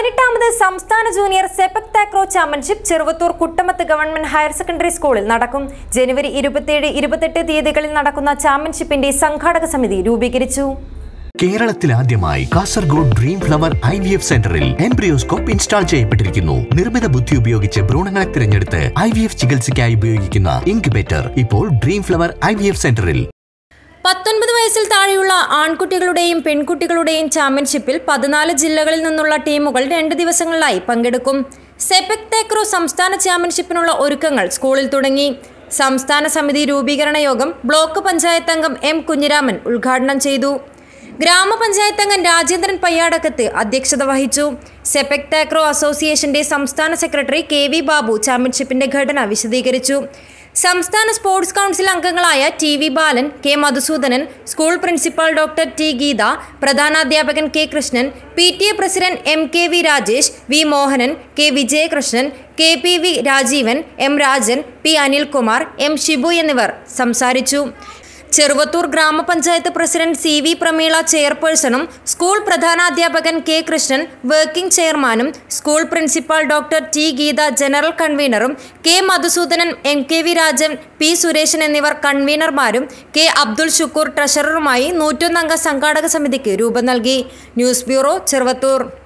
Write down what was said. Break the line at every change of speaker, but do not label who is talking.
പതിനെട്ടാമത് സംസ്ഥാന junior sepak takraw championship Cheruvathur Kuttamath government higher secondary സ്കൂളിൽ നടക്കും ജനുവരി ഇരുപത്തിയേഴ് ഇരുപത്തെട്ട് തീയതികളിൽ നടക്കുന്ന ചാമ്പ്യൻഷിപ്പിന്റെ സംഘാടക സമിതി രൂപീകരിച്ചു
കേരളത്തിൽ ആദ്യമായി Kasaragod dream flower I V F സെന്ററിൽ എംബ്രിയോസ്കോപ്പ് ഇൻസ്റ്റാൾ ചെയ്യപ്പെട്ടിരിക്കുന്നു നിർമ്മിത ബുദ്ധി ഉപയോഗിച്ച് ഭ്രൂണങ്ങളെ തിരഞ്ഞെടുത്ത് ഐ വി എഫ് ചികിത്സയ്ക്കായി ഉപയോഗിക്കുന്ന ഇൻക്യുബേറ്റർ ഇപ്പോൾ dream flower I V F സെന്ററിൽ
പത്തൊൻപത് വയസ്സിൽ താഴെയുള്ള ആൺകുട്ടികളുടെയും പെൺകുട്ടികളുടെയും ചാമ്പ്യൻഷിപ്പിൽ പതിനാല് ജില്ലകളിൽ നിന്നുള്ള ടീമുകൾ രണ്ട് ദിവസങ്ങളിലായി പങ്കെടുക്കും സെപെക് തേക്രോ സംസ്ഥാന ചാമ്പ്യൻഷിപ്പിനുള്ള ഒരുക്കങ്ങൾ സ്കൂളിൽ തുടങ്ങി സംസ്ഥാന സമിതി രൂപീകരണ യോഗം ബ്ലോക്ക് പഞ്ചായത്ത് അംഗം എം കുഞ്ഞിരാമൻ ഉദ്ഘാടനം ചെയ്തു ഗ്രാമപഞ്ചായത്ത് അംഗം രാജേന്ദ്രൻ പയ്യാടക്കത്ത് അധ്യക്ഷത വഹിച്ചു സെപെക് താക്രോ അസോസിയേഷന്റെ സംസ്ഥാന സെക്രട്ടറി കെ വി ബാബു ചാമ്പ്യൻഷിപ്പിന്റെ ഘടന വിശദീകരിച്ചു സംസ്ഥാന സ്പോർട്സ് കൗൺസിൽ അംഗങ്ങളായ T V Balan K Madhusudanan school principal doctor T Geetha പ്രധാനാധ്യാപകൻ K Krishnan P T A president M K V Rajesh V Mohanan K Vijayakrishnan K P V Rajeevan M Rajan P Anilkumar M Shibu എന്നിവർ സംസാരിച്ചു ചെറുവത്തൂർ ഗ്രാമപഞ്ചായത്ത് പ്രസിഡന്റ് സി വി പ്രമീള ചെയർപേഴ്സണും സ്കൂൾ പ്രധാനാധ്യാപകൻ കെ കൃഷ്ണൻ വർക്കിംഗ് ചെയർമാനും school principal doctor T Geetha general കൺവീനറും K Madhusudanan M K V Rajan P Sureshan എന്നിവർ കൺവീനർമാരും K Abdul Shukoor ട്രഷററുമായി നൂറ്റൊന്നംഗ സംഘാടക സമിതിക്ക് രൂപം നൽകി ന്യൂസ് ബ്യൂറോ ചെറുവത്തൂർ